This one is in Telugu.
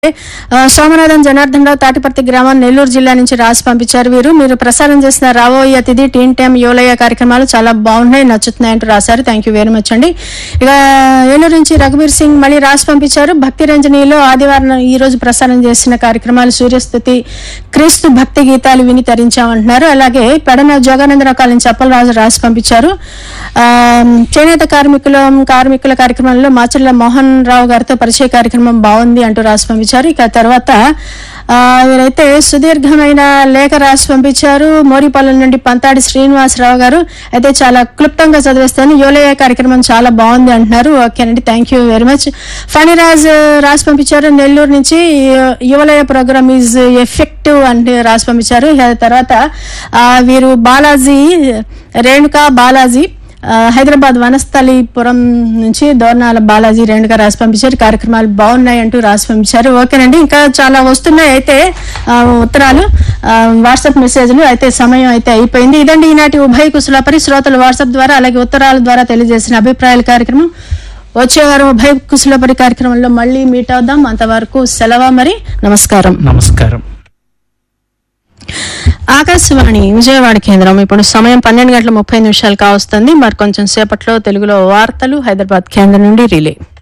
ఆ, సోమనాథన్ జనార్దన్ రావు తాటిపర్తి గ్రామం నెల్లూరు జిల్లా నుంచి రాసి పంపించారు వీరు మీరు ప్రసారం చేసిన రాబోయే అతిథి టీన్ టైమ్ యోలయ కార్యక్రమాలు చాలా బాగున్నాయి నచ్చుతున్నాయి అంటూ రాశారు థ్యాంక్ యూ వెరీ మచ్ అండి ఇక ఏలూరు నుంచి రఘుబీర్ సింగ్ మళ్ళీ రాసి పంపించారు భక్తి రంజనీలో ఆదివారం ఈ రోజు ప్రసారం చేసిన కార్యక్రమాలు సూర్యస్థుతి క్రీస్తు భక్తి గీతాలు విని తరించామంటున్నారు అలాగే పెడన జోగానందరావు కాలం చెప్పలరాజు రాసి పంపించారు ఆ, చేనేత కార్మికుల కార్మికుల కార్యక్రమంలో మాచర్ల మోహన్ రావు గారితో పరిచయ కార్యక్రమం బాగుంది అంటూ రాసి పంపించారు ఇక తర్వాత ఆ, వీరైతే సుదీర్ఘమైన లేఖ రాసి పంపించారు మోరిపాలెం నుండి పంతాడి శ్రీనివాసరావు గారు అయితే చాలా క్లుప్తంగా చదివేస్తాను యోలయ కార్యక్రమం చాలా బాగుంది అంటున్నారు ఓకేనండి thank you very much Phaniraj రాసి పంపించారు నెల్లూరు నుంచి యు- యువలయ ప్రోగ్రామ్ ఈజ్ ఎఫెక్టివ్ అంటే రాసి పంపించారు ఇక తర్వాత ఆ, వీరు బాలాజీ రేణుకా బాలాజీ ఆ, హైదరాబాద్ వనస్థలిపురం నుంచి దోర్నాల బాలాజీ రెండుగా రాసి పంపించారు కార్యక్రమాలు బాగున్నాయి అంటూ రాసి పంపించారు ఓకేనండి ఇంకా చాలా వస్తున్నాయి అయితే ఆ, ఉత్తరాలు ఆ, వాట్సాప్ మెసేజ్లు అయితే సమయం అయితే అయిపోయింది ఇదండి ఈనాటి ఉభయ కుశలపరి శ్రోతలు వాట్సాప్ ద్వారా అలాగే ఉత్తరాల ద్వారా తెలియజేసిన అభిప్రాయాల కార్యక్రమం వచ్చే వారం ఉభయ కుశలపరి కార్యక్రమంలో మళ్ళీ మీట్ అవుదాం అంతవరకు సెలవు మరి నమస్కారం నమస్కారం ఆకాశవాణి విజయవాడ కేంద్రం ఇప్పుడు సమయం పన్నెండు గంటల ముప్పై నిమిషాలు కావస్తుంది మరి కొంచెం సేపట్లో తెలుగులో వార్తలు హైదరాబాద్ కేంద్రం నుండి రిలే